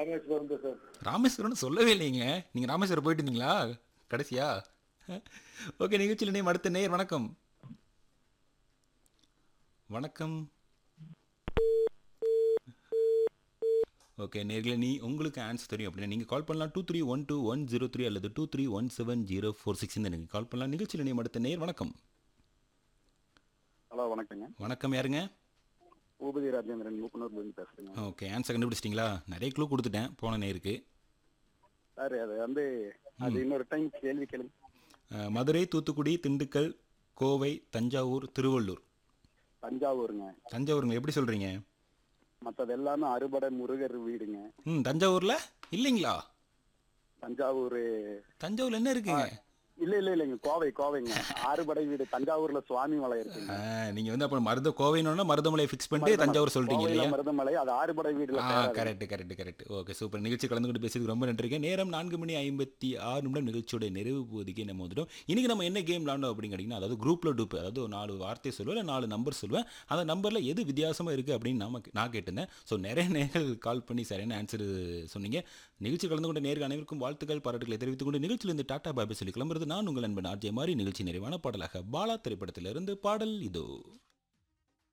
ராமேஸ்வரம் தான் சார் ராமேஸ்வரம்னு சொல்லவே இல்லைங்க நீங்கள் ராமேஸ்வரம் போயிட்டு இருந்தீங்களா கடைசியா ஓகே நிகழ்ச்சியில் நேம் அடுத்த நேர் வணக்கம் வணக்கம் ஓகே நேர்களே நீ உங்களுக்கு ஆன்சர் தெரியும் அப்படின்னா நீங்கள் கால் பண்ணலாம் two three one two one zero three அல்லது two three one seven zero four six இந்த நீங்கள் கால் பண்ணலாம் நிகழ்ச்சியில் நேம் அடுத்த நேர் வணக்கம் ஹலோ வணக்கங்க வணக்கம் யாருங்க பூபதி ராஜேந்திரன் மூப்பனூர்லேருந்து பேசுகிறேங்க ஓகே ஆன்சர் கண்டுபிடிச்சிட்டிங்களா நிறைய க்ளூ கொடுத்துட்டேன் போன நேருக்கு சார் அது வந்து அது இன்னொரு டைம் கேள்வி கேளுங்க அஹ், மதுரை தூத்துக்குடி திண்டுக்கல் கோவை தஞ்சாவூர் திருவள்ளூர் தஞ்சாவூருங்க தஞ்சாவூருங்க எப்படி சொல்கிறீங்க மற்றது எல்லாமே அறுபடை முருகர் வீடுங்க ம் தஞ்சாவூரில் இல்லைங்களா தஞ்சாவூர் தஞ்சாவூர்ல என்ன இருக்குங்க இல்ல இல்ல இல்லைங்க கோவை கோவைங்க ஆறுபடை வீடு தஞ்சாவூர்ல சுவாமி மலை இருக்குங்க ஆ, நீங்க வந்து அப்போ மருத கோவைன்னு மருதமலை ஃபிக்ஸ் பண்ணிட்டு தஞ்சாவூர் சொல்லிட்டீங்க கோவையில இல்லையா மருதமலை அது ஆறுபடை வீடுல ஆ சேராது. Correct correct correct okay super நிகழ்ச்சி கலந்து கொண்டு பேசியதுக்கு ரொம்ப நன்றிங்க நேரம் நான்கு மணி ஐம்பத்தி ஆறு நிமிடம் நிகழ்ச்சியோட நிறைவு போதிக்கு நம்ம வந்துட்டோம் இன்னைக்கு நம்ம என்ன கேம் விளாண்டோம் அப்படின்னு கேட்டிங்கன்னா அதாவது குரூப்பில் டூப் அதாவது ஒரு நாலு வார்த்தை சொல்லுவேன் இல்லை நாலு நம்பர் சொல்லுவேன் அந்த நம்பரில் எது வித்தியாசமாக இருக்குது அப்படின்னு நாம நான் கேட்டிருந்தேன் ஸோ நிறைய நேர்கள் கால் பண்ணி சரியான ஆன்சர் சொன்னீங்க நிகழ்ச்சி கலந்து கொண்ட நேர்கள் அனைவருக்கும் வாழ்த்துக்கள் பாராட்டுகளை தெரிவித்துக் கொண்டு நிகழ்ச்சியிலிருந்து டாடா பாபி சொல்லி கிளம்புறது நான் உங்கள் நண்பன் ஆர்ஜே மாதிரி நிகழ்ச்சி நிறைவான பாடலாக பாலா திரைப்படத்திலிருந்து பாடல் இதோ